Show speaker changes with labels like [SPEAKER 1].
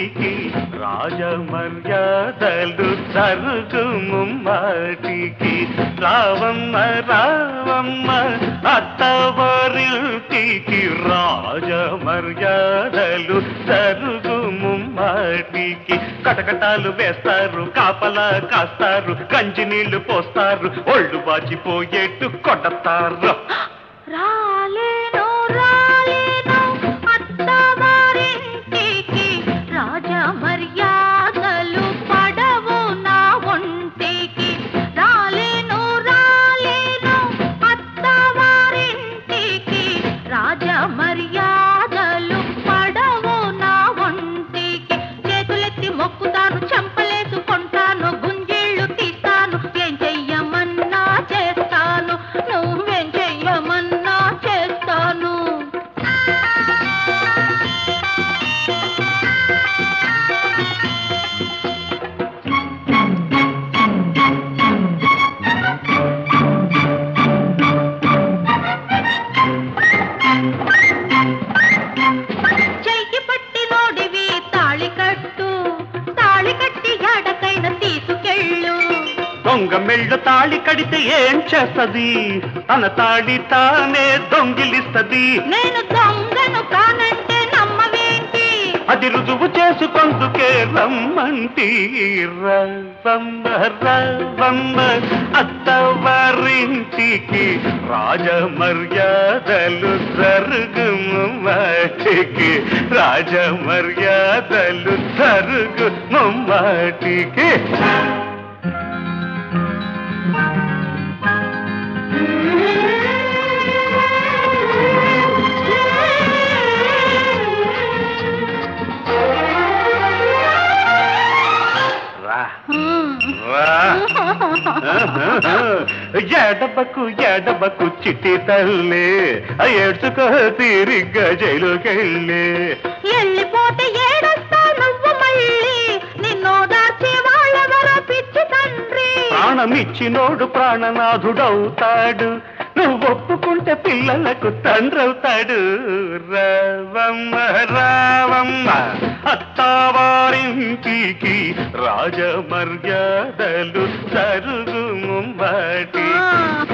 [SPEAKER 1] ఇంటికి రాజమర్యాదలు జరుగు ముమ్మాటికి రావమ్మ రావమ్మ అత్తవారింటికి రాజమర్యాదలు జరుగు ముమ్మాటికి కటకటాలు వేస్తారు కాపలా కాస్తారు కంచి నీళ్లు పోస్తారు ఒళ్ళు బాచిపోయేట్టు కొడతారు
[SPEAKER 2] రాలేను రాలేను అత్తవారింటికి రాజ మర్యాదలు పడవు నా ఒంటికి రాలేను రాలేను అత్తవారింటికి రాజ మర్యాదలు పడవు నా ఒంటికి చేతులెత్తి మొక్కుతాను చెంపలేసుకుంటాను గుంజేళ్ళు తీస్తాను ఏం చెయ్యమన్నా చేస్తాను నువ్వేం చెయ్యమన్నా చేస్తాను చెయ్యి పట్టి నోడివి తాళి కట్టు తాళి కట్టి ఎడకైన తీసుకెళ్ళు
[SPEAKER 1] దొంగ మెళ్ళ తాళి కడితే ఏం చేస్తది తన తాళి తానే దొంగిలిస్తది
[SPEAKER 2] నేను దొంగను కానంటే నమ్మవేంటి
[SPEAKER 1] అది రుజువు చేసుకొందుకే రమ్మంటి రవ్వమ్మ రవ్వమ్మ అత్తవారింటికి రాజ మర్యాదలు జరుగుము మాటికి రాజ మర్యాదలు జరుగుము మాటికి రా రా ఎడబకు ఎడబకు చిట్టి తల్లి ఏడ్చుకో తీరిగ్గా జైలుకెళ్ళి
[SPEAKER 2] వెళ్ళిపోతే ఏడొస్తా నువ్వు మళ్ళీ నిన్నో దాచి వాళ్ళెవరో పిచ్చి తండ్రి
[SPEAKER 1] ప్రాణమిచ్చినోడు ప్రాణనాథుడవుతాడు నువ్వు ఒప్పుకుంటే పిల్లలకు తండ్రవుతాడు రావమ్మ రావమ్మ అత్తావారింటికి రాజ మర్యాదలు జరుగు ముమ్మాటి